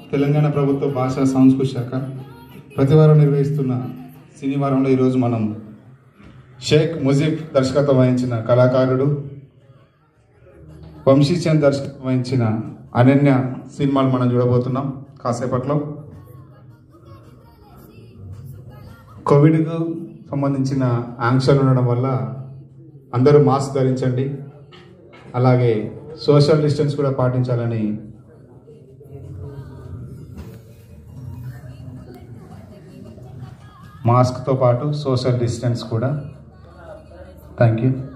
తెలంగాణ ప్రభుత్వ భాషా సంస్కృతి శాఖ ప్రతివారం నిర్వహిస్తున్న సినీ వారంలో ఈరోజు మనం షేక్ ముజీబ్ దర్శకత్వం వహించిన కళాకారుడు వంశీచంద్ దర్శకత్వం వహించిన అనన్య సినిమాలు మనం చూడబోతున్నాం కాసేపట్లో కోవిడ్కు సంబంధించిన ఆంక్షలు ఉండడం వల్ల అందరూ మాస్క్ ధరించండి అలాగే సోషల్ డిస్టెన్స్ కూడా పాటించాలని మాస్క్తో పాటు సోషల్ డిస్టెన్స్ కూడా థ్యాంక్ యూ